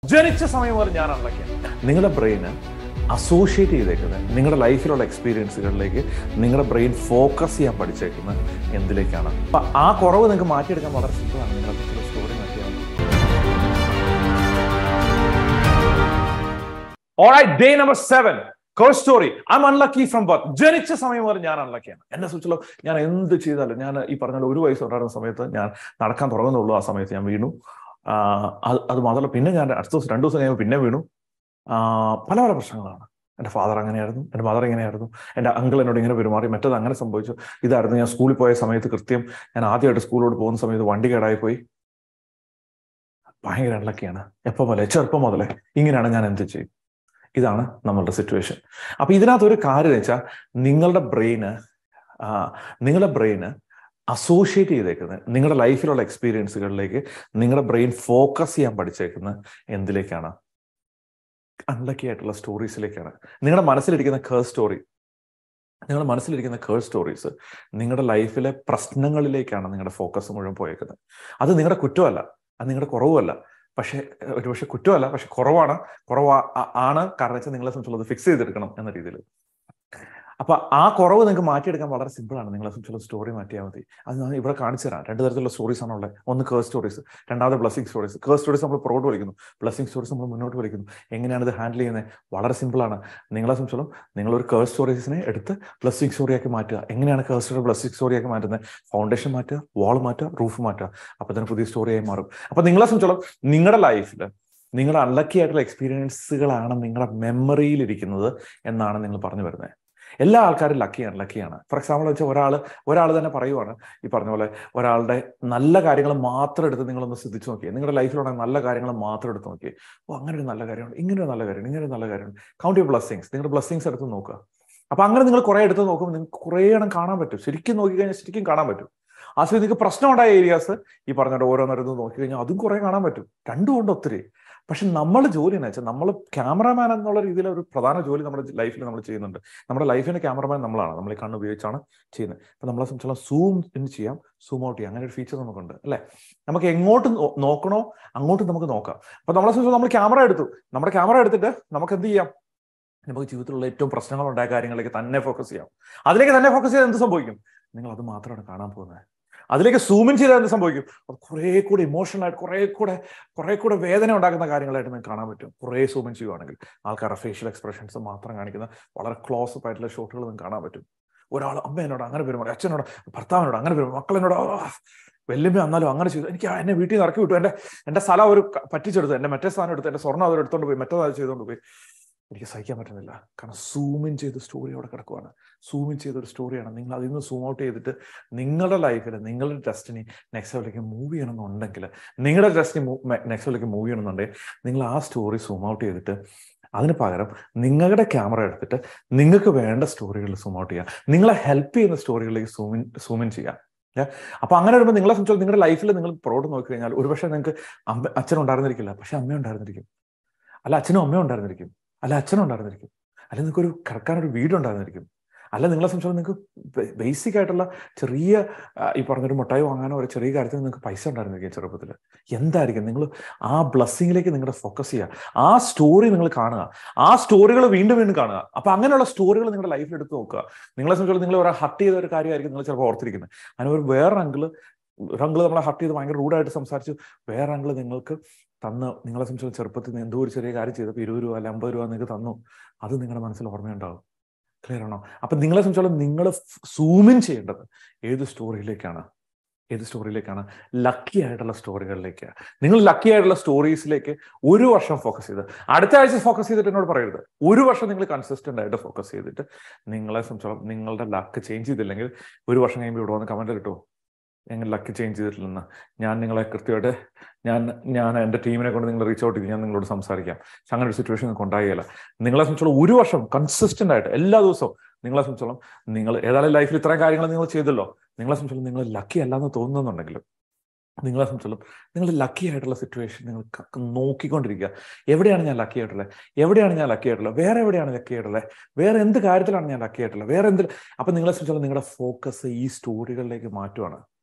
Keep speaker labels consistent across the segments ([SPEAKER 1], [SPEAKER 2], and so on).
[SPEAKER 1] ജനിച്ച സമയം മുതൽ ഞാൻ അൺലക്കിയാണ് നിങ്ങളുടെ ബ്രെയിന് അസോഷിയേറ്റ് ചെയ്തേക്കുന്നത് നിങ്ങളുടെ ലൈഫിലുള്ള എക്സ്പീരിയൻസുകളിലേക്ക് നിങ്ങളുടെ ബ്രെയിൻ ഫോക്കസ് ചെയ്യാൻ പഠിച്ചേക്കുന്നത് എന്തിലേക്കാണ് അപ്പൊ ആ കുറവ് നിങ്ങൾക്ക് മാറ്റിയെടുക്കാൻ വളരെ സിമ്പിളാണ് നിങ്ങളുടെ സ്റ്റോറി മാറ്റിയാൽ മതി Alright, day number seven. Curse story. I'm unlucky from birth. ജനിച്ച സമയം മുതൽ ഞാൻ അൺലക്കിയാണ് എന്നെ സംബന്ധിച്ചുള്ള ഞാൻ എന്ത് ചെയ്താലും ഞാൻ ഈ പറഞ്ഞ പോലെ ഒരു വയസ്സ് ഉണ്ടായിരുന്ന സമയത്ത് ഞാൻ നടക്കാൻ തുടങ്ങുന്നുള്ളൂ ആ സമയത്ത് ഞാൻ വീണു ആഹ് അത് അത് മാത്രമല്ല പിന്നെ ഞാൻ അടുത്ത ദിവസം രണ്ടു ദിവസം കഴിയുമ്പോൾ പിന്നെ വീണു ആഹ് പല പല പ്രശ്നങ്ങളാണ് എൻ്റെ ഫാദർ അങ്ങനെയായിരുന്നു എൻ്റെ മദർ ഇങ്ങനെയായിരുന്നു എൻ്റെ അങ്കിൾ എന്നോട് ഇങ്ങനെ പെരുമാറി മറ്റത് അങ്ങനെ സംഭവിച്ചു ഇതായിരുന്നു ഞാൻ സ്കൂളിൽ പോയ സമയത്ത് കൃത്യം ഞാൻ ആദ്യമായിട്ട് സ്കൂളിലോട്ട് പോകുന്ന സമയത്ത് വണ്ടി കേടായി പോയി ഭയങ്കര അൺലക്കിയാണ് എപ്പോൾ മുതലേ ചെറുപ്പം മുതലേ ഇങ്ങനെയാണ് ഞാൻ എന്ത് ചെയ്യും ഇതാണ് നമ്മളുടെ സിറ്റുവേഷൻ അപ്പൊ ഇതിനകത്ത് ഒരു കാര്യം എന്ന് വെച്ചാൽ നിങ്ങളുടെ ബ്രെയിന് നിങ്ങളുടെ ബ്രെയിന് അസോഷിയേറ്റ് ചെയ്തേക്കുന്നത് നിങ്ങളുടെ ലൈഫിലുള്ള എക്സ്പീരിയൻസുകളിലേക്ക് നിങ്ങളുടെ ബ്രെയിൻ ഫോക്കസ് ചെയ്യാൻ പഠിച്ചേക്കുന്നത് എന്തിലേക്കാണ് അൺലക്കി ആയിട്ടുള്ള സ്റ്റോറീസിലേക്കാണ് നിങ്ങളുടെ മനസ്സിലിരിക്കുന്ന കേർ സ്റ്റോറി നിങ്ങളുടെ മനസ്സിലിരിക്കുന്ന കേർ സ്റ്റോറീസ് നിങ്ങളുടെ ലൈഫിലെ പ്രശ്നങ്ങളിലേക്കാണ് നിങ്ങളുടെ ഫോക്കസ് മുഴുവൻ പോയേക്കുന്നത് അത് നിങ്ങളുടെ കുറ്റമല്ല അത് നിങ്ങളുടെ കുറവുമല്ല പക്ഷേ ഒരുപക്ഷെ കുറ്റമല്ല പക്ഷെ കുറവാണ് കുറവാ ആണ് കാരണം വെച്ചാൽ നിങ്ങളെ സംബന്ധിച്ചുള്ളത് ഫിക്സ് ചെയ്തെടുക്കണം എന്ന രീതിയിൽ അപ്പൊ ആ കുറവ് നിങ്ങൾക്ക് മാറ്റിയെടുക്കാൻ വളരെ സിമ്പിളാണ് നിങ്ങളെ സംബന്ധിച്ചുള്ള സ്റ്റോറി മാറ്റിയാൽ മതി അത് ഞാൻ ഇവിടെ കാണിച്ചു തരാം രണ്ട് തരത്തിലുള്ള സ്റ്റോറീസ് ആണുള്ളത് ഒന്ന് കേർ സ്റ്റോറീസ് രണ്ടാമത് ബ്ലസ്സിംഗ് സ്റ്റോറീസ് കേർ സ്റ്റോറീസ് നമ്മൾ പുറകോട്ട് വലിക്കുന്നു ബ്ലസ്സിംഗ് സ്റ്റോറീസ് നമ്മൾ മുന്നോട്ട് വലിക്കുന്നു എങ്ങനെയാണ് ഇത് ഹാൻഡിൽ ചെയ്യുന്നത് വളരെ സിമ്പിളാണ് നിങ്ങളെ സംബന്ധിച്ചോളം നിങ്ങൾ ഒരു കേർ സ്റ്റോറീസിനെ എടുത്ത് ബ്ലസ്സിംഗ് സ്റ്റോറിയാക്കി മാറ്റുക എങ്ങനെയാണ് കേർ സ്റ്റോറി ബ്ലസ്സിംഗ് സ്റ്റോറിയാക്കി മാറ്റുന്നത് ഫൗണ്ടേഷൻ മാറ്റുക വാൾ മാറ്റുക റൂഫ് മാറ്റുക അപ്പൊ തന്നെ പുതിയ സ്റ്റോറിയായി മാറും അപ്പൊ നിങ്ങളെ സംബന്ധിച്ചോളം നിങ്ങളുടെ ലൈഫിൽ നിങ്ങളുടെ അൺലക്കി ആയിട്ടുള്ള എക്സ്പീരിയൻസുകളാണ് നിങ്ങളുടെ മെമ്മറിയിൽ ഇരിക്കുന്നത് എന്നാണ് നിങ്ങൾ പറഞ്ഞു വരുന്നത് എല്ലാ ആൾക്കാരും ലക്കിയാണ് ലക്കിയാണ് ഫോർ എക്സാമ്പിൾ വെച്ചാൽ ഒരാൾ ഒരാൾ തന്നെ പറയുവാണ് ഈ പറഞ്ഞ പോലെ ഒരാളുടെ നല്ല കാര്യങ്ങൾ മാത്രം എടുത്ത് നിങ്ങളൊന്ന് ശ്രദ്ധിച്ചു നോക്കിയേ നിങ്ങളുടെ ലൈഫിലുള്ള നല്ല കാര്യങ്ങൾ മാത്രം എടുത്ത് നോക്കിയേ ഓ അങ്ങനെ ഒരു നല്ല കാര്യമുണ്ട് ഇങ്ങനെ ഒരു നല്ല കാര്യമുണ്ട് ഇങ്ങനെ ഒരു നല്ല കാര്യമുണ്ട് കൗണ്ട് യു ബ്ലസ്സിങ്സ് നിങ്ങളുടെ ബ്ലസ്സിങ്സ് എടുത്ത് നോക്കുക അപ്പൊ അങ്ങനെ നിങ്ങൾ കുറെ എടുത്ത് നോക്കുമ്പോൾ നിങ്ങൾക്ക് കുറേ എണ്ണം കാണാൻ പറ്റും ശരിക്കും നോക്കി കഴിഞ്ഞാൽ ശരിക്കും കാണാൻ പറ്റും ആ സമയത്ത് നിങ്ങൾക്ക് പ്രശ്നമുണ്ടായ ഏരിയാസ് ഈ പറഞ്ഞിട്ട് ഓരോന്നിടത്ത് നോക്കി കഴിഞ്ഞാൽ അതും കുറെ കാണാൻ പറ്റും രണ്ടും ഉണ്ട് ഒത്തിരി പക്ഷെ നമ്മൾ ജോലി എന്ന് വെച്ചാൽ നമ്മൾ ക്യാമറാമാൻ എന്നുള്ള രീതിയിൽ ഒരു പ്രധാന ജോലി നമ്മുടെ ലൈഫിൽ നമ്മൾ ചെയ്യുന്നുണ്ട് നമ്മുടെ ലൈഫിന്റെ ക്യാമറമാൻ നമ്മളാണ് നമ്മൾ ഈ കണ്ണ് ഉപയോഗിച്ചാണ് ചെയ്യുന്നത് അപ്പൊ നമ്മളെ സംബന്ധിച്ചുള്ള സൂം ഇൻ ചെയ്യാം സൂം ഔട്ട് ചെയ്യാം അങ്ങനെ ഒരു ഫീച്ചർ നമുക്കുണ്ട് അല്ലെ നമുക്ക് എങ്ങോട്ട് നോക്കണോ അങ്ങോട്ട് നമുക്ക് നോക്കാം അപ്പൊ നമ്മളെ സംബന്ധിച്ച് നമ്മൾ ക്യാമറ എടുത്തു നമ്മുടെ ക്യാമറ എടുത്തിട്ട് നമുക്ക് എന്ത് ചെയ്യാം നമുക്ക് ജീവിതത്തിലുള്ള ഏറ്റവും പ്രശ്നങ്ങൾ ഉണ്ടായ കാര്യങ്ങളിലേക്ക് തന്നെ ഫോക്കസ് ചെയ്യാം അതിലേക്ക് തന്നെ ഫോക്കസ് ചെയ്താൽ എന്ത് സംഭവിക്കും നിങ്ങൾ അത് മാത്രമാണ് കാണാൻ പോകുന്നത് അതിലേക്ക് സൂമിൻ ചെയ്താൽ എന്ത് സംഭവിക്കും അത് കുറേ കൂടെ ഇമോഷണൽ ആയിട്ട് കുറേ കൂടെ കുറേ കൂടെ വേദന ഉണ്ടാക്കുന്ന കാര്യങ്ങളായിട്ട് നിങ്ങൾക്ക് കാണാൻ പറ്റും കുറേ സൂമിൻ ചെയ്യുവാണെങ്കിൽ ആൾക്കാരുടെ ഫേഷ്യൽ എക്സ്പ്രഷൻസ് മാത്രം കാണിക്കുന്ന വളരെ ക്ലോസ് അപ്പ് ആയിട്ടുള്ള ഷോട്ടുകൾ നിങ്ങൾക്ക് കാണാൻ പറ്റും ഒരാൾ അമ്മ എന്നോട് അങ്ങനെ പെരുമാറി അച്ഛനോട് ഭർത്താവിനോട് അങ്ങനെ പെരുമാറി മക്കളെന്നോട് വെല്ലുമ്പ വന്നാലും അങ്ങനെ ചെയ്തു എനിക്ക് എന്നെ വീട്ടിൽ നിന്ന് ഇറക്കി വിട്ടു എന്റെ എന്റെ സ്ഥലം അവർ പറ്റിച്ചെടുത്തു എന്റെ മറ്റേ സ്ഥാനം എടുത്ത് എന്റെ സ്വർണ്ണം അവർ എടുത്തോണ്ട് പോയി മറ്റേ ചെയ്തുകൊണ്ട് പോയി എനിക്ക് സഹിക്കാൻ പറ്റുന്നില്ല കാരണം സൂമിൻ ചെയ്ത സ്റ്റോറി അവിടെ കിടക്കുവാണ് സൂമിൻ ചെയ്ത ഒരു സ്റ്റോറിയാണ് നിങ്ങൾ അതിൽ നിന്ന് സൂം ഔട്ട് ചെയ്തിട്ട് നിങ്ങളുടെ ലൈഫിൽ നിങ്ങളുടെ ഡെസ്റ്റിനി നെക്സ്റ്റ് ലെവലിലേക്ക് മൂവ് ചെയ്യണമെന്നുണ്ടെങ്കിൽ നിങ്ങളുടെ ഡെസ്റ്റിനി നെക്സ്റ്റ് ലെവലിലേക്ക് മൂവ് ചെയ്യണമെന്നുണ്ടെങ്കിൽ നിങ്ങൾ ആ സ്റ്റോറി സൂം ഔട്ട് ചെയ്തിട്ട് അതിന് പകരം നിങ്ങളുടെ ക്യാമറ എടുത്തിട്ട് നിങ്ങൾക്ക് വേണ്ട സ്റ്റോറികൾ സൂം ഔട്ട് ചെയ്യുക നിങ്ങളെ ഹെൽപ്പ് ചെയ്യുന്ന സ്റ്റോറികളിലേക്ക് സൂമിൻ സൂമിൻ ചെയ്യാം അപ്പൊ അങ്ങനെ വരുമ്പോൾ നിങ്ങളെ സംബന്ധിച്ചാൽ നിങ്ങളുടെ ലൈഫിൽ നിങ്ങൾ പുറകോട്ട് നോക്കി കഴിഞ്ഞാൽ ഒരുപക്ഷെ നിങ്ങൾക്ക് അമ്മ അച്ഛൻ ഉണ്ടായിരുന്നിരിക്കില്ല പക്ഷെ അമ്മ ഉണ്ടായിരുന്നിരിക്കും അല്ല അച്ഛനും അമ്മയും ഉണ്ടായിരുന്നിരിക്കും അല്ല അച്ഛനും ഉണ്ടായിരുന്നിരിക്കും അല്ല നിങ്ങൾക്ക് ഒരു കിടക്കാനൊരു വീടുണ്ടായിരുന്നിരിക്കും അല്ല നിങ്ങളെ സംബന്ധിച്ചാൽ നിങ്ങൾക്ക് ബേസിക് ആയിട്ടുള്ള ചെറിയ ഈ പറഞ്ഞൊരു മുട്ടായി വാങ്ങാനോ ഒരു ചെറിയ കാര്യത്തിൽ നിങ്ങൾക്ക് പൈസ ഉണ്ടായിരുന്നിരിക്കും ചെറുപ്പത്തിൽ എന്തായിരിക്കും നിങ്ങൾ ആ ബ്ലസ്സിങ്ങിലേക്ക് നിങ്ങളുടെ ഫോക്കസ് ചെയ്യുക ആ സ്റ്റോറി നിങ്ങൾ കാണുക ആ സ്റ്റോറികൾ വീണ്ടും വീണ്ടും കാണുക അപ്പൊ അങ്ങനെയുള്ള സ്റ്റോറികൾ നിങ്ങളുടെ ലൈഫിൽ എടുത്ത് നോക്കുക നിങ്ങളെ സംബന്ധിച്ചാൽ നിങ്ങൾ ഒരു ഹർട്ട് ചെയ്ത ഒരു കാര്യമായിരിക്കും നിങ്ങൾ ചിലപ്പോൾ ഓർത്തിരിക്കുന്നത് അതിന് ഒരു വേറെ അങ്കിള് ഒരു അങ്കിള് നമ്മളെ ഹർട്ട് ചെയ്ത് ഭയങ്കര റൂഡായിട്ട് സംസാരിച്ചു വേറെ അങ്കിള് നിങ്ങൾക്ക് തന്ന് നിങ്ങളെ സംബന്ധിച്ച് ചെറുപ്പത്തിൽ നിന്ന് എന്തോ ഒരു ചെറിയ കാര്യം ചെയ്തപ്പോൾ ഇരുപത് രൂപ അല്ല അമ്പത് രൂപ നിങ്ങൾക്ക് തന്നു അത് നിങ്ങളുടെ മനസ്സിൽ ഓർമ്മയുണ്ടാവും ക്ലിയർ ആണോ അപ്പൊ നിങ്ങളെ സംബന്ധിച്ചോളം നിങ്ങൾ സൂമിൻ ചെയ്യേണ്ടത് ഏത് സ്റ്റോറിയിലേക്കാണ് ഏത് സ്റ്റോറിയിലേക്കാണ് ലക്കി ആയിട്ടുള്ള സ്റ്റോറികളിലേക്ക് നിങ്ങൾ ലക്കി ആയിട്ടുള്ള സ്റ്റോറീസിലേക്ക് ഒരു വർഷം ഫോക്കസ് ചെയ്ത് അടുത്ത ആഴ്ച ഫോക്കസ് ചെയ്തിട്ട് എന്നോട് പറയരുത് ഒരു വർഷം നിങ്ങൾ കൺസിസ്റ്റന്റ് ആയിട്ട് ഫോക്കസ് ചെയ്തിട്ട് നിങ്ങളെ സംബന്ധിച്ചോളം നിങ്ങളുടെ ലക്ക് ചേഞ്ച് ചെയ്തില്ലെങ്കിൽ ഒരു വർഷം കഴിയുമ്പോൾ ഇവിടെ വന്ന് കമന്റ് കിട്ടുമോ എങ്ങനെ ലക്ക് ചേഞ്ച് ചെയ്തിട്ടില്ലെന്ന് ഞാൻ നിങ്ങളെ കൃത്യമായിട്ട് ഞാൻ ഞാൻ എൻ്റെ ടീമിനെ കൊണ്ട് നിങ്ങൾ റീച്ച് ഔട്ട് ചെയ്ത് ഞാൻ നിങ്ങളോട് സംസാരിക്കാം പക്ഷെ അങ്ങനെ ഒരു സിറ്റുവേഷൻ നിങ്ങൾക്ക് ഉണ്ടായില്ല നിങ്ങളെ സംബന്ധിച്ചോളം ഒരു വർഷം കൺസിസ്റ്റന്റ് ആയിട്ട് എല്ലാ ദിവസവും നിങ്ങളെ സംബന്ധിച്ചോളം നിങ്ങൾ ഏതായാലും ലൈഫിൽ ഇത്രയും കാര്യങ്ങൾ നിങ്ങൾ ചെയ്തല്ലോ നിങ്ങളെ സംബന്ധിച്ചോളം നിങ്ങൾ ലക്കി അല്ലാന്ന് തോന്നുന്നുണ്ടെങ്കിലും നിങ്ങളെ സംബന്ധിച്ചോളം നിങ്ങൾ ലക്കി ആയിട്ടുള്ള സിറ്റുവേഷൻ നിങ്ങൾ നോക്കിക്കൊണ്ടിരിക്കുക എവിടെയാണ് ഞാൻ ലക്കി ആയിട്ടുള്ളത് എവിടെയാണ് ഞാൻ ലക്കി ആയിട്ടുള്ളത് വേറെ എവിടെയാണ് ലക്കി ആയിട്ടുള്ളത് വേറെ എന്ത് കാര്യത്തിലാണ് ഞാൻ ലക്കി ആയിട്ടുള്ളത് വേറെ എന്ത് അപ്പൊ നിങ്ങളെ സംബന്ധിച്ചോളം നിങ്ങളുടെ ഫോക്കസ് ഈ സ്റ്റോറികളിലേക്ക് മാറ്റുവാണ്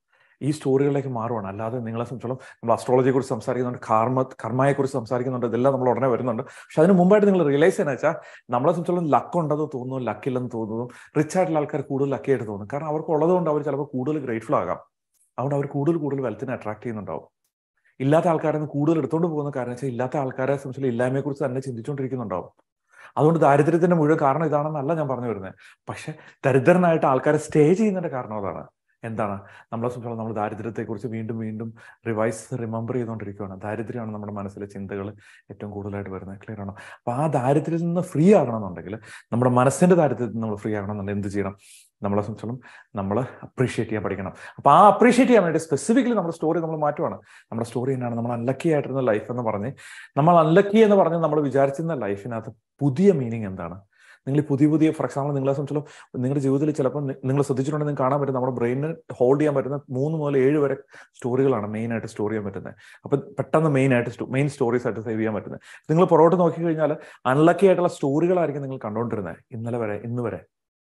[SPEAKER 1] ഈ സ്റ്റോറികളിലേക്ക് മാറുവാണ് അല്ലാതെ നിങ്ങളെ സംബന്ധിച്ചോളം നമ്മൾ അസ്ട്രോളജിയെ കുറിച്ച് സംസാരിക്കുന്നുണ്ട് കാർമ കർമ്മയെ കുറിച്ച് സംസാരിക്കുന്നുണ്ട് ഇതെല്ലാം നമ്മൾ ഉടനെ വരുന്നുണ്ട് പക്ഷെ അതിന് മുമ്പായിട്ട് നിങ്ങൾ റിയലൈസ് ചെയ്യുന്ന വെച്ചാൽ നമ്മളെ സംബന്ധിച്ചോളം ലക്ക് ഉണ്ടെന്ന് തോന്നുന്നു ലക്കില്ലെന്ന് തോന്നുന്നു റിച്ച് ആയിട്ടുള്ള ആൾക്കാർ കൂടുതൽ ലക്കി ആയിട്ട് തോന്നും കാരണം അവർക്ക് ഉള്ളതുകൊണ്ട് അവർ ചിലപ്പോൾ കൂടുതൽ ഗ്രേറ്റ്ഫുൾ ആകാം അതുകൊണ്ട് അവർ കൂടുതൽ കൂടുതൽ വെൽത്തിനെ അട്രാക്ട് ചെയ്യുന്നുണ്ടാവും ഇല്ലാത്ത ആൾക്കാരെ നിന്ന് കൂടുതൽ എടുത്തുകൊണ്ട് പോകുന്ന കാരണം വെച്ചാൽ ഇല്ലാത്ത ആൾക്കാരെ സംബന്ധിച്ച് ഇല്ലായ്മയെ കുറിച്ച് തന്നെ ചിന്തിച്ചുകൊണ്ടിരിക്കുന്നുണ്ടാവും അതുകൊണ്ട് ദാരിദ്ര്യത്തിന്റെ മുഴുവൻ കാരണം ഇതാണെന്നല്ല ഞാൻ പറഞ്ഞു വരുന്നത് പക്ഷെ ദരിദ്രനായിട്ട് ആൾക്കാരെ സ്റ്റേ ചെയ്യുന്നതിന്റെ കാരണം അതാണ് എന്താണ് നമ്മളെ സംബന്ധിച്ചോളം നമ്മൾ ദാരിദ്ര്യത്തെക്കുറിച്ച് വീണ്ടും വീണ്ടും റിവൈസ് റിമെമ്പർ ചെയ്തുകൊണ്ടിരിക്കുകയാണ് ദാരിദ്ര്യമാണ് നമ്മുടെ മനസ്സിലെ ചിന്തകൾ ഏറ്റവും കൂടുതലായിട്ട് വരുന്നത് ക്ലിയർ ആണോ അപ്പൊ ആ ദാരിദ്ര്യത്തിൽ നിന്ന് ഫ്രീ ആകണമെന്നുണ്ടെങ്കിൽ നമ്മുടെ മനസ്സിന്റെ ദാരിദ്ര്യത്തിൽ നിന്ന് നമ്മൾ ഫ്രീ ആകണമെന്നുണ്ടെങ്കിൽ എന്ത് ചെയ്യണം നമ്മളെ സംബന്ധിച്ചോളം നമ്മൾ അപ്രീഷിയേറ്റ് ചെയ്യാൻ പഠിക്കണം അപ്പൊ ആ അപ്രീഷിയേറ്റ് ചെയ്യാൻ വേണ്ടി സ്പെസിഫിക്കലി നമ്മുടെ സ്റ്റോറി നമ്മൾ മാറ്റുവാണ് നമ്മുടെ സ്റ്റോറി എന്നാണ് നമ്മൾ അൺലക്കി ആയിട്ടിരുന്ന ലൈഫ് എന്ന് പറഞ്ഞ് നമ്മൾ അൺലക്കി എന്ന് പറഞ്ഞ് നമ്മൾ വിചാരിച്ചിരുന്ന ലൈഫിനകത്ത് പുതിയ മീനിങ് എന്താണ് നിങ്ങൾ ഈ പുതിയ പുതിയ ഫോർ എക്സാമ്പിൾ നിങ്ങളെ സംബന്ധിച്ചോളം നിങ്ങളുടെ ജീവിതത്തിൽ ചിലപ്പോൾ നിങ്ങൾ ശ്രദ്ധിച്ചിട്ടുണ്ടെങ്കിൽ നിങ്ങൾക്ക് കാണാൻ പറ്റും നമ്മുടെ ബ്രെയിനിന് ഹോൾഡ് ചെയ്യാൻ പറ്റുന്ന മൂന്ന് മുതൽ ഏഴ് വരെ സ്റ്റോറികളാണ് മെയിൻ ആയിട്ട് സ്റ്റോർ ചെയ്യാൻ പറ്റുന്നത് അപ്പം പെട്ടെന്ന് മെയിൻ ആയിട്ട് മെയിൻ സ്റ്റോറീസ് ആയിട്ട് സേവ് ചെയ്യാൻ പറ്റുന്നത് നിങ്ങൾ പുറകോട്ട് നോക്കി കഴിഞ്ഞാൽ അൺലക്കി ആയിട്ടുള്ള സ്റ്റോറികളായിരിക്കും നിങ്ങൾ കണ്ടുകൊണ്ടിരുന്നത് ഇന്നലെ വരെ ഇന്ന് വരെ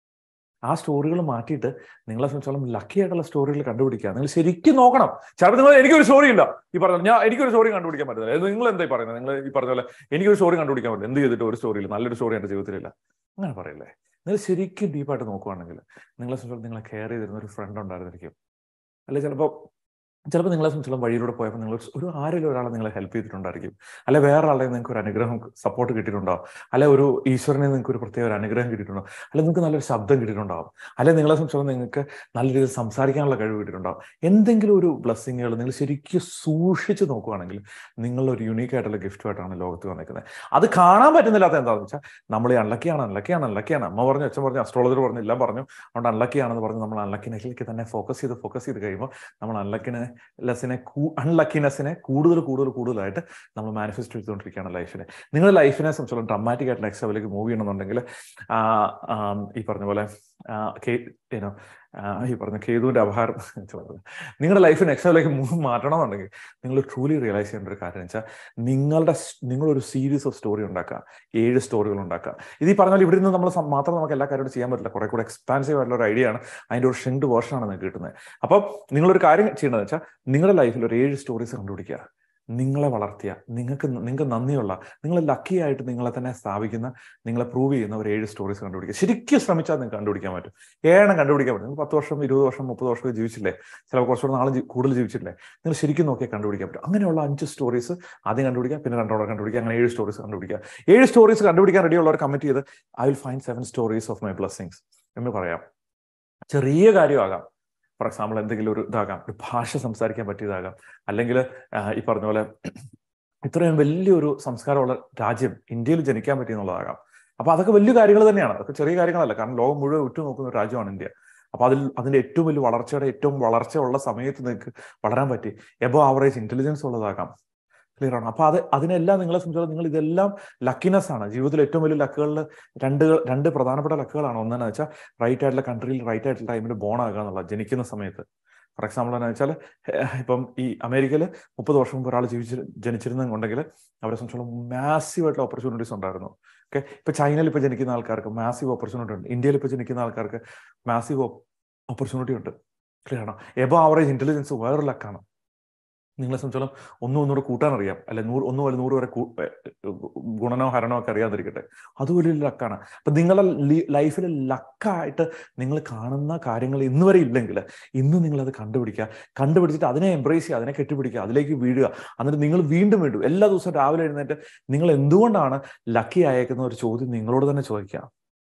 [SPEAKER 1] ആ സ്റ്റോറികൾ മാറ്റിയിട്ട് നിങ്ങളെ സംബന്ധിച്ചോളം ലക്കി ആയിട്ടുള്ള സ്റ്റോറികൾ കണ്ടുപിടിക്കുക നിങ്ങൾ ശരിക്കും നോക്കണം ചിലപ്പോൾ നിങ്ങൾ എനിക്കൊരു സ്റ്റോറി ഇല്ല ഈ പറഞ്ഞ ഞാൻ എനിക്കൊരു സ്റ്റോറി കണ്ടുപിടിക്കാൻ പറ്റില്ല നിങ്ങൾ എന്തായി പറയുന്നത് നിങ്ങൾ ഈ പറഞ്ഞ പോലെ എനിക്കൊരു സ്റ്റോറി കണ്ടുപിടിക്കാൻ പറ്റില്ല എന്ത് ചെയ്തിട്ട് ഒരു സ്റ്റോറി ഇല്ല നല്ലൊരു സ്റ്റോറി എൻ്റെ ജീവിതത്തിലില്ല അങ്ങനെ പറയില്ലേ നിങ്ങൾ ശരിക്കും ഡീപ്പായിട്ട് നോക്കുവാണെങ്കിൽ നിങ്ങളെ സംബന്ധിച്ചോളം നിങ്ങളെ കെയർ ചെയ്തിരുന്ന ഒരു ഫ്രണ്ട് ഉണ്ടായിരുന്നിരിക്കും അല്ലെ ചിലപ്പോൾ ചിലപ്പോൾ നിങ്ങളെ സംബന്ധിച്ചുള്ള വഴിയിലൂടെ പോയപ്പോൾ നിങ്ങൾ ഒരു ആരെങ്കിലും ഒരാളെ നിങ്ങളെ ഹെൽപ്പ് ചെയ്തിട്ടുണ്ടായിരിക്കും അല്ലെ വേറെ ആളെ നിങ്ങൾക്ക് ഒരു അനുഗ്രഹം സപ്പോർട്ട് കിട്ടിയിട്ടുണ്ടാവും അല്ലെ ഒരു ഈശ്വരനെ നിങ്ങൾക്ക് ഒരു പ്രത്യേക ഒരു അനുഗ്രഹം കിട്ടിയിട്ടുണ്ടാവും അല്ലെ നിങ്ങൾക്ക് നല്ലൊരു ശബ്ദം കിട്ടിയിട്ടുണ്ടാവും അല്ലെ നിങ്ങളെ സംബന്ധിച്ചോളം നിങ്ങൾക്ക് നല്ല രീതിയിൽ സംസാരിക്കാനുള്ള കഴിവ് കിട്ടിയിട്ടുണ്ടാവും എന്തെങ്കിലും ഒരു ബ്ലെസ്സിങ്ങുകൾ നിങ്ങൾ ശരിക്കും സൂക്ഷിച്ച് നോക്കുകയാണെങ്കിൽ നിങ്ങളൊരു യുണീക്ക് ആയിട്ടുള്ള ഗിഫ്റ്റുമായിട്ടാണ് ലോകത്ത് വന്നിരിക്കുന്നത് അത് കാണാൻ പറ്റുന്നില്ലാത്ത എന്താണെന്ന് വെച്ചാൽ നമ്മൾ ഈ അൺലക്കിയാണ് അൺലക്കിയാണ് അൺലക്കിയാണ് അമ്മ പറഞ്ഞു അച്ഛൻ പറഞ്ഞു അസ്ട്രോളജർ പറഞ്ഞു എല്ലാം പറഞ്ഞു അതുകൊണ്ട് അൺലക്കിയാണെന്ന് പറഞ്ഞ് നമ്മൾ അൺലക്കിനെക്കിലേക്ക് തന്നെ ഫോക്കസ് ചെയ്ത് ഫോക്കസ് ചെയ്ത് കഴിയുമ്പോൾ നമ്മൾ അൺലക്കിനെ ലെസ്സിനെ അൺലക്കിനെസ്സിനെ കൂടുതൽ കൂടുതൽ കൂടുതലായിട്ട് നമ്മൾ മാനിഫെസ്റ്റ് ചെയ്തുകൊണ്ടിരിക്കുകയാണ് ലൈഫിനെ നിങ്ങളുടെ ലൈഫിനെ സംബന്ധിച്ചോളം ഡ്രമാറ്റിക് ആയിട്ട് നെക്സ്റ്റ് ലെവലിലേക്ക് മൂവ് ചെയ്യണമെന്നുണ്ടെങ്കിൽ ഈ പറഞ്ഞ പോലെ ഏനോ ഈ പറഞ്ഞ കേതുവിന്റെ അപഹാരം നിങ്ങളുടെ ലൈഫ് നെക്സ്റ്റ് ലെവലിലേക്ക് മൂവ് മാറ്റണമെന്നുണ്ടെങ്കിൽ നിങ്ങൾ ട്രൂലി റിയലൈസ് ചെയ്യേണ്ട ഒരു കാര്യം വെച്ചാൽ നിങ്ങളുടെ നിങ്ങളൊരു സീരീസ് ഓഫ് സ്റ്റോറി ഉണ്ടാക്കുക ഏഴ് സ്റ്റോറികൾ ഉണ്ടാക്കുക ഇത് ഈ പറഞ്ഞാൽ ഇവിടെ നിന്ന് നമ്മൾ മാത്രം നമുക്ക് എല്ലാ കാര്യവും ചെയ്യാൻ പറ്റില്ല കുറെ കൂടെ എക്സ്പാൻസീവ് ആയിട്ടുള്ള ഒരു ഐഡിയ ആണ് അതിന്റെ ഒരു ഷെൻഡ് വേർഷനാണ് നിങ്ങൾക്ക് കിട്ടുന്നത് അപ്പം നിങ്ങളൊരു കാര്യം ചെയ്യേണ്ടത് വെച്ചാൽ നിങ്ങളുടെ ലൈഫിൽ ഒരു ഏഴ് സ്റ്റോറീസ് കണ്ടുപിടിക്കുക നിങ്ങളെ വളർത്തിയ നിങ്ങൾക്ക് നിങ്ങൾക്ക് നന്ദിയുള്ള നിങ്ങൾ ലക്കി ആയിട്ട് നിങ്ങളെ തന്നെ സ്ഥാപിക്കുന്ന നിങ്ങളെ പ്രൂവ് ചെയ്യുന്ന ഒരു ഏഴ് സ്റ്റോറീസ് കണ്ടുപിടിക്കുക ശരിക്കും ശ്രമിച്ചാൽ നിങ്ങൾക്ക് കണ്ടുപിടിക്കാൻ പറ്റും ഏഴെണ്ണം കണ്ടുപിടിക്കാൻ പറ്റും നിങ്ങൾ പത്ത് വർഷം ഇരുപത് വർഷം മുപ്പത് വർഷം ജീവിച്ചില്ലേ ചിലപ്പോൾ കുറച്ചുകൂടെ നാളെ കൂടുതൽ ജീവിച്ചില്ലേ നിങ്ങൾ ശരിക്കും നോക്കിയാൽ കണ്ടുപിടിക്കാൻ പറ്റും അങ്ങനെയുള്ള അഞ്ച് സ്റ്റോറീസ് ആദ്യം കണ്ടുപിടിക്കുക പിന്നെ രണ്ടോടെ കണ്ടുപിടിക്കുക അങ്ങനെ ഏഴ് സ്റ്റോറീസ് കണ്ടുപിടിക്കുക ഏഴ് സ്റ്റോറീസ് കണ്ടുപിടിക്കാൻ റെഡിയുള്ളവർ കമ്മിറ്റ് ചെയ്ത് I will find seven stories of my blessings എന്ന് പറയാം ചെറിയ കാര്യമാകാം ഫോർ എക്സാമ്പിൾ എന്തെങ്കിലും ഒരു ഇതാകാം ഒരു ഭാഷ സംസാരിക്കാൻ പറ്റിയതാകാം അല്ലെങ്കിൽ ഈ പറഞ്ഞ പോലെ ഇത്രയും വലിയൊരു സംസ്കാരമുള്ള രാജ്യം ഇന്ത്യയിൽ ജനിക്കാൻ പറ്റിയെന്നുള്ളതാകാം അപ്പൊ അതൊക്കെ വലിയ കാര്യങ്ങൾ തന്നെയാണ് അതൊക്കെ ചെറിയ കാര്യങ്ങളല്ല കാരണം ലോകം മുഴുവൻ ഉറ്റുനോക്കുന്ന ഒരു രാജ്യമാണ് ഇന്ത്യ അപ്പൊ അതിൽ അതിന്റെ ഏറ്റവും വലിയ വളർച്ചയുടെ ഏറ്റവും വളർച്ചയുള്ള സമയത്ത് നിങ്ങൾക്ക് വളരാൻ പറ്റി എബോ ആവറേജ് ഇന്റലിജൻസ് ഉള്ളതാകാം ക്ലിയർ ആണ് അപ്പൊ അത് അതിനെല്ലാം നിങ്ങളെ സംബന്ധിച്ചോളം നിങ്ങൾ ഇതെല്ലാം ലക്കിനെസ് ആണ് ജീവിതത്തിൽ ഏറ്റവും വലിയ ലക്കുകളിൽ രണ്ട് രണ്ട് പ്രധാനപ്പെട്ട ലക്കുകളാണ് ഒന്നെന്ന് വെച്ചാൽ റൈറ്റ് ആയിട്ടുള്ള കൺട്രിയിൽ റൈറ്റ് ആയിട്ടുള്ള ടൈമിൽ ബോൺ ആകുക എന്നുള്ളത് ജനിക്കുന്ന സമയത്ത് ഫോർ എക്സാമ്പിൾ എന്ന് വെച്ചാൽ ഇപ്പം ഈ അമേരിക്കയിൽ മുപ്പത് വർഷം മുമ്പ് ഒരാൾ ജീവിച്ച് ജനിച്ചിരുന്നുണ്ടെങ്കിൽ അവരെ സംബന്ധിച്ചോളം മാസീവ് ആയിട്ടുള്ള ഓപ്പർച്യൂണിറ്റീസ് ഉണ്ടായിരുന്നു ഓക്കെ ഇപ്പൊ ചൈനയിൽ ഇപ്പൊ ജനിക്കുന്ന ആൾക്കാർക്ക് മാസീവ് ഓപ്പർച്യൂണിറ്റി ഉണ്ട് ഇന്ത്യയിൽ ഇപ്പൊ ജനിക്കുന്ന ആൾക്കാർക്ക് മാസീവ് ഓപ്പർച്യൂണിറ്റി ഉണ്ട് ക്ലിയർ ആണോ എബോ ആവറേജ് ഇന്റലിജൻസ് വേറൊരു ലക്കാണ് നിങ്ങളെ സംബന്ധിച്ചോളം ഒന്നും ഒന്നുകൂടെ കൂട്ടാൻ അറിയാം അല്ലെ നൂറ് ഒന്ന് മുതൽ നൂറ് വരെ ഗുണനോ ഹരണോ ഒക്കെ അറിയാതിരിക്കട്ടെ അത് വലിയൊരു ലക്കാണ് അപ്പൊ നിങ്ങളുടെ ലൈഫിൽ ലക്കായിട്ട് നിങ്ങൾ കാണുന്ന കാര്യങ്ങൾ ഇന്ന് വരെ ഇല്ലെങ്കിൽ ഇന്ന് നിങ്ങൾ അത് കണ്ടുപിടിക്കുക കണ്ടുപിടിച്ചിട്ട് അതിനെ എംബ്രേസ് ചെയ്യുക അതിനെ കെട്ടിപ്പിടിക്കുക അതിലേക്ക് വീഴുക എന്നിട്ട് നിങ്ങൾ വീണ്ടും വീണ്ടും എല്ലാ ദിവസവും രാവിലെ എഴുന്നേറ്റ് നിങ്ങൾ എന്തുകൊണ്ടാണ് ലക്കി ആയേക്കുന്ന ഒരു ചോദ്യം നിങ്ങളോട് തന്നെ ചോദിക്കുക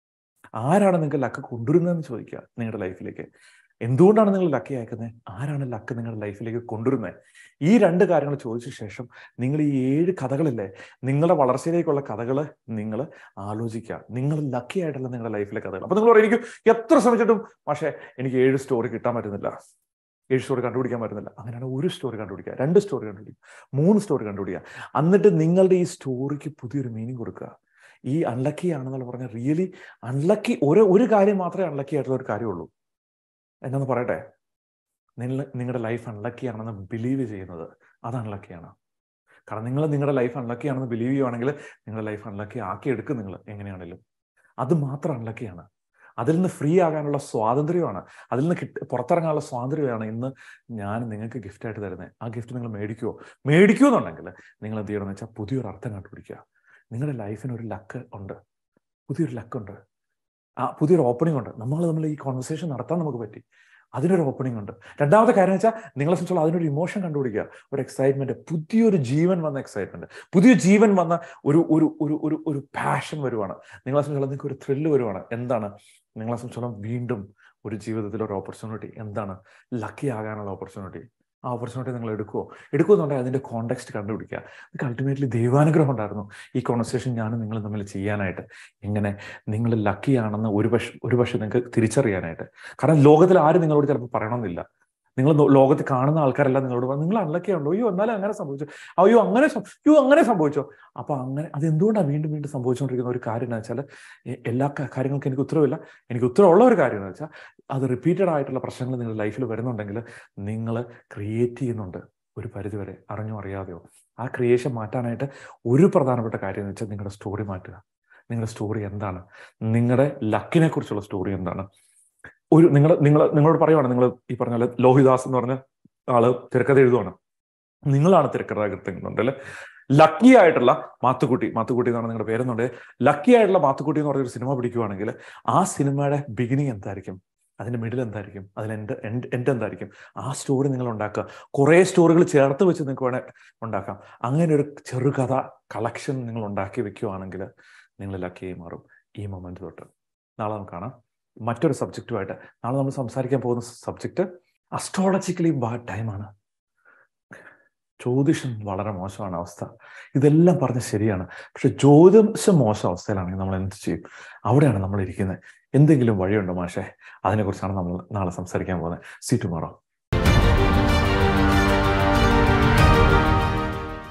[SPEAKER 1] ആരാണ് നിങ്ങൾക്ക് ലക്ക് കൊണ്ടുവരുന്നതെന്ന് ചോദിക്കുക നിങ്ങളുടെ ലൈഫിലേക്ക് എന്തുകൊണ്ടാണ് നിങ്ങൾ ലക്കി അയക്കുന്നത് ആരാണ് ലക്ക് നിങ്ങളുടെ ലൈഫിലേക്ക് കൊണ്ടുവരുന്നത് ഈ രണ്ട് കാര്യങ്ങൾ ചോദിച്ച ശേഷം നിങ്ങൾ ഈ ഏഴ് കഥകളില്ലേ നിങ്ങളുടെ വളർച്ചയിലേക്കുള്ള കഥകൾ നിങ്ങൾ ആലോചിക്കുക നിങ്ങൾ ലക്കി ആയിട്ടുള്ള നിങ്ങളുടെ ലൈഫിലെ കഥകൾ അപ്പൊ നിങ്ങൾ പറയും എനിക്ക് എത്ര ശ്രമിച്ചിട്ടും പക്ഷേ എനിക്ക് ഏഴ് സ്റ്റോറി കിട്ടാൻ പറ്റുന്നില്ല ഏഴ് സ്റ്റോറി കണ്ടുപിടിക്കാൻ പറ്റുന്നില്ല അങ്ങനെയാണ് ഒരു സ്റ്റോറി കണ്ടുപിടിക്കുക രണ്ട് സ്റ്റോറി കണ്ടുപിടിക്കുക മൂന്ന് സ്റ്റോറി കണ്ടുപിടിക്കുക എന്നിട്ട് നിങ്ങളുടെ ഈ സ്റ്റോറിക്ക് പുതിയൊരു മീനിങ് കൊടുക്കുക ഈ അൺലക്കി ആണെന്നുള്ള പറഞ്ഞാൽ റിയലി അൺലക്കി ഒരു ഒരു കാര്യം മാത്രമേ അൺലക്കി ആയിട്ടുള്ള ഒരു കാര്യമുള്ളൂ എന്നൊന്ന് പറയട്ടെ നിങ്ങൾ നിങ്ങളുടെ ലൈഫ് അൺലക്കി ആണെന്ന് ബിലീവ് ചെയ്യുന്നത് അത് അൺലക്കിയാണ് കാരണം നിങ്ങൾ നിങ്ങളുടെ ലൈഫ് അൺലക്കി ആണെന്ന് ബിലീവ് ചെയ്യുവാണെങ്കിൽ നിങ്ങളുടെ ലൈഫ് അൺലക്കി ആക്കി എടുക്കും നിങ്ങൾ എങ്ങനെയാണെങ്കിലും അത് മാത്രം അൺലക്കിയാണ് അതിൽ നിന്ന് ഫ്രീ ആകാനുള്ള സ്വാതന്ത്ര്യമാണ് അതിൽ നിന്ന് കിട്ടി പുറത്തിറങ്ങാനുള്ള സ്വാതന്ത്ര്യമാണ് ഇന്ന് ഞാൻ നിങ്ങൾക്ക് ഗിഫ്റ്റായിട്ട് തരുന്നത് ആ ഗിഫ്റ്റ് നിങ്ങൾ മേടിക്കുമോ മേടിക്കുമോ എന്നുണ്ടെങ്കിൽ നിങ്ങൾ എന്ത് ചെയ്യണമെന്ന് വെച്ചാൽ പുതിയൊരു അർത്ഥം കണ്ടുപിടിക്കുക നിങ്ങളുടെ ലൈഫിന് ഒരു ലക്ക് ഉണ്ട് പുതിയൊരു ലക്ക് ഉണ്ട് ആ പുതിയൊരു ഓപ്പണിംഗ് ഉണ്ട് നമ്മൾ തമ്മിൽ ഈ കോൺവെർസേഷൻ നടത്താൻ നമുക്ക് പറ്റി അതിനൊരു ഓപ്പണിംഗ് ഉണ്ട് രണ്ടാമത്തെ കാര്യം വെച്ചാൽ നിങ്ങളെ സംബന്ധിച്ചുള്ള അതിനൊരു ഇമോഷൻ കണ്ടുപിടിക്കുക ഒരു എക്സൈറ്റ്മെന്റ് പുതിയൊരു ജീവൻ വന്ന എക്സൈറ്റ്മെന്റ് പുതിയ ജീവൻ വന്ന ഒരു ഒരു ഒരു ഒരു ഒരു പാഷൻ വരുവാണ് നിങ്ങളെ സംബന്ധിച്ചുള്ള നിങ്ങൾക്ക് ഒരു ത്രില്ല് വരുവാണ് എന്താണ് നിങ്ങളെ സംബന്ധിച്ചോളം വീണ്ടും ഒരു ജീവിതത്തിൽ ഒരു ഓപ്പർച്യൂണിറ്റി എന്താണ് ലക്കി ആകാനുള്ള ഓപ്പർച്യൂണിറ്റി ആ ഓപ്പർച്യൂണിറ്റി നിങ്ങൾ എടുക്കുമോ എടുക്കുമെന്നുണ്ടെങ്കിൽ അതിന്റെ കോണ്ടെക്സ്റ്റ് കണ്ടുപിടിക്കുക നിങ്ങൾക്ക് അൾട്ടിമേറ്റ്ലി ദൈവാനുഗ്രഹം ഉണ്ടായിരുന്നു ഈ കോൺവെർസേഷൻ ഞാനും നിങ്ങളും തമ്മിൽ ചെയ്യാനായിട്ട് എങ്ങനെ നിങ്ങൾ ലക്കി ആണെന്ന് ഒരു പക്ഷെ ഒരു പക്ഷെ നിങ്ങൾക്ക് തിരിച്ചറിയാനായിട്ട് കാരണം ലോകത്തിൽ ആരും നിങ്ങളോട് ചിലപ്പോൾ പറയണമെന്നില്ല നിങ്ങൾ ലോകത്ത് കാണുന്ന ആൾക്കാരെല്ലാം നിങ്ങളോട് പറഞ്ഞു നിങ്ങൾ അൺലക്കി ഉണ്ടോ അയ്യോ എന്നാലും അങ്ങനെ സംഭവിച്ചു അയ്യോ അങ്ങനെ അയ്യോ അങ്ങനെ സംഭവിച്ചോ അപ്പൊ അങ്ങനെ അത് എന്തുകൊണ്ടാണ് വീണ്ടും വീണ്ടും സംഭവിച്ചുകൊണ്ടിരിക്കുന്ന ഒരു കാര്യം എന്ന് വെച്ചാൽ എല്ലാ കാര്യങ്ങൾക്കും എനിക്ക് ഉത്തരവില്ല എനിക്ക് ഉത്തരവുള്ള ഒരു കാര്യം എന്ന് വെച്ചാൽ അത് റിപ്പീറ്റഡ് ആയിട്ടുള്ള പ്രശ്നങ്ങൾ നിങ്ങളുടെ ലൈഫിൽ വരുന്നുണ്ടെങ്കിൽ നിങ്ങൾ ക്രിയേറ്റ് ചെയ്യുന്നുണ്ട് ഒരു പരിധിവരെ അറിഞ്ഞോ അറിയാതെയോ ആ ക്രിയേഷൻ മാറ്റാനായിട്ട് ഒരു പ്രധാനപ്പെട്ട കാര്യം എന്ന് വെച്ചാൽ നിങ്ങളുടെ സ്റ്റോറി മാറ്റുക നിങ്ങളുടെ സ്റ്റോറി എന്താണ് നിങ്ങളുടെ ലക്കിനെ കുറിച്ചുള്ള സ്റ്റോറി എന്താണ് ഒരു നിങ്ങൾ നിങ്ങൾ നിങ്ങളോട് പറയുവാണ് നിങ്ങൾ ഈ പറഞ്ഞ പോലെ ലോഹിദാസ് എന്ന് പറഞ്ഞ ആള് തിരക്കഥ എഴുതുവാണ് നിങ്ങളാണ് തിരക്കഥാകൃത്തുന്നുണ്ട് അല്ലെ ലക്കി ആയിട്ടുള്ള മാത്തുക്കുട്ടി മാത്തുക്കുട്ടി എന്നാണ് നിങ്ങളുടെ പേരെന്നുണ്ട് ലക്കി ആയിട്ടുള്ള മാത്തുക്കുട്ടി എന്ന് പറഞ്ഞൊരു സിനിമ പിടിക്കുവാണെങ്കിൽ ആ സിനിമയുടെ ബിഗിനിങ് എന്തായിരിക്കും അതിന്റെ മിഡിൽ എന്തായിരിക്കും അതിൽ എൻ്റെ എൻ്റെ എന്തായിരിക്കും ആ സ്റ്റോറി നിങ്ങൾ ഉണ്ടാക്കുക കുറേ സ്റ്റോറികൾ ചേർത്ത് വെച്ച് നിങ്ങൾക്ക് വേണേൽ ഉണ്ടാക്കാം അങ്ങനെ ഒരു ചെറുകഥ കളക്ഷൻ നിങ്ങൾ ഉണ്ടാക്കി വെക്കുകയാണെങ്കിൽ നിങ്ങൾ ലക്കിയായി മാറും ഈ മൊമെന്റ് തൊട്ട് നാളെ നമുക്ക് കാണാം മറ്റൊരു സബ്ജക്റ്റുമായിട്ട് നാളെ നമ്മൾ സംസാരിക്കാൻ പോകുന്ന സബ്ജക്റ്റ് അസ്ട്രോളജിക്കലി ബാഡ് ടൈമാണ് ജ്യോതിഷം വളരെ മോശമാണ് അവസ്ഥ ഇതെല്ലാം പറഞ്ഞ ശരിയാണ് പക്ഷെ ജ്യോതിഷം മോശം അവസ്ഥയിലാണെങ്കിൽ നമ്മൾ എന്ത് ചെയ്യും അവിടെയാണ് നമ്മൾ ഇരിക്കുന്നത് എന്തെങ്കിലും വഴിയുണ്ടോ മാഷേ അതിനെക്കുറിച്ചാണ് നമ്മൾ നാളെ സംസാരിക്കാൻ പോകുന്നത് സി ടുമാറോ